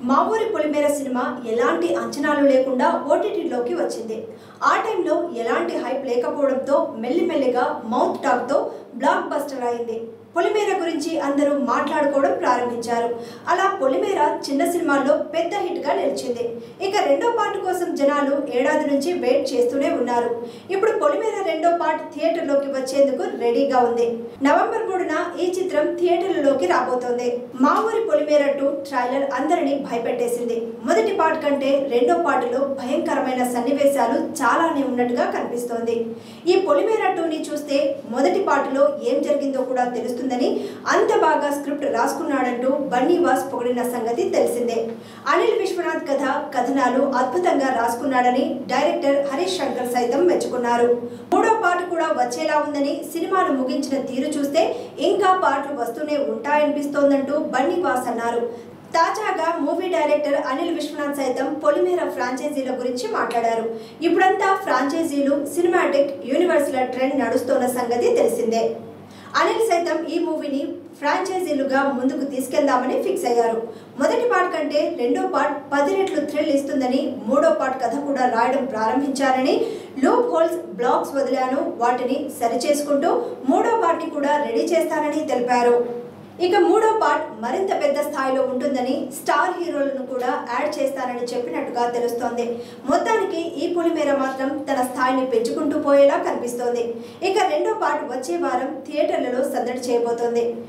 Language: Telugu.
మా ఊరి పొలిమేర సినిమా ఎలాంటి అంచనాలు లేకుండా ఓటీటీలోకి వచ్చింది ఆ టైంలో ఎలాంటి హైప్ లేకపోవడంతో మెల్లిమెల్లిగా మౌత్ టాక్తో బ్లాక్ బస్టర్ అయింది పొలిమేర గురించి అందరూ మాట్లాడుకోవడం ప్రారంభించారు అలా పొలిమేర చిన్న సినిమాల్లో పెద్ద హిట్గా నిలిచింది ఇక రెండో పార్ట్ కోసం జనాలు ఏడాది నుంచి వెయిట్ చేస్తూనే ఉన్నారు ఇప్పుడు పొలిమేర రెండో పార్ట్ థియేటర్లోకి వచ్చేందుకు రెడీగా ఉంది నవంబర్ మూడున ఈ చిత్రం థియేటర్లలోకి రాబోతోంది మా ఊరి పొలిమేర టూ ట్రైలర్ అందరినీ భయపెట్టేసింది మొదటి పార్ట్ కంటే రెండో పార్టులో భయంకరమైన సన్నివేశాలు చాలానే ఉన్నట్టుగా కనిపిస్తోంది ఈ పొలిమేర టూని చూస్తే మొదటి పార్టులో ఏం జరిగిందో కూడా తెలుస్తుందని అంత బాగా స్క్రిప్ట్ రాసుకున్నాడంటూ బన్నీవాస్ పొగిడిన సంగతి తెలిసిందే అనిల్ విశ్వనాథ్ కథ కథనాలు అద్భుతంగా రాసుకున్నాడని డైరెక్టర్ హరీష్ శంకర్ సైతం మెచ్చుకున్నారు మూడో పార్ట్ కూడా వచ్చేలా ఉందని సినిమాను ముగించిన తీరు చూస్తే ఇంకా పాటలు వస్తూనే ఉంటాయనిపిస్తోందంటూ బన్నీవాస్ అన్నారు తాజాగా మూవీ డైరెక్టర్ అనిల్ విశ్వనాథ్ సైతం పొలిమేర ఫ్రాంచైజీల గురించి మాట్లాడారు ఇప్పుడంతా ఫ్రాంచైజీలు సినిమాటిక్ యూనివర్స్ల ట్రెండ్ నడుస్తోన్న సంగతి తెలిసిందే అనిల్ సైతం ఈ మూవీని ఫ్రాంచైజీలుగా ముందుకు తీసుకెళ్దామని ఫిక్స్ అయ్యారు మొదటి పార్ట్ కంటే రెండో పార్ట్ పది రెట్లు థ్రిల్ ఇస్తుందని మూడో పార్ట్ కథ కూడా రాయడం ప్రారంభించారని లూప్ హోల్స్ బ్లాక్స్ వదిలాను వాటిని సరిచేసుకుంటూ మూడో పార్ట్ని కూడా రెడీ చేస్తానని తెలిపారు ఇక మూడో పార్ట్ మరింత పెద్ద స్థాయిలో ఉంటుందని స్టార్ హీరోలను కూడా యాడ్ చేస్తానని చెప్పినట్టుగా తెలుస్తోంది మొత్తానికి ఈ పొలిమేర మాత్రం తన స్థాయిని పెంచుకుంటూ పోయేలా కనిపిస్తోంది ఇక రెండో పార్ట్ వచ్చే వారం థియేటర్లలో సందడి చేయబోతోంది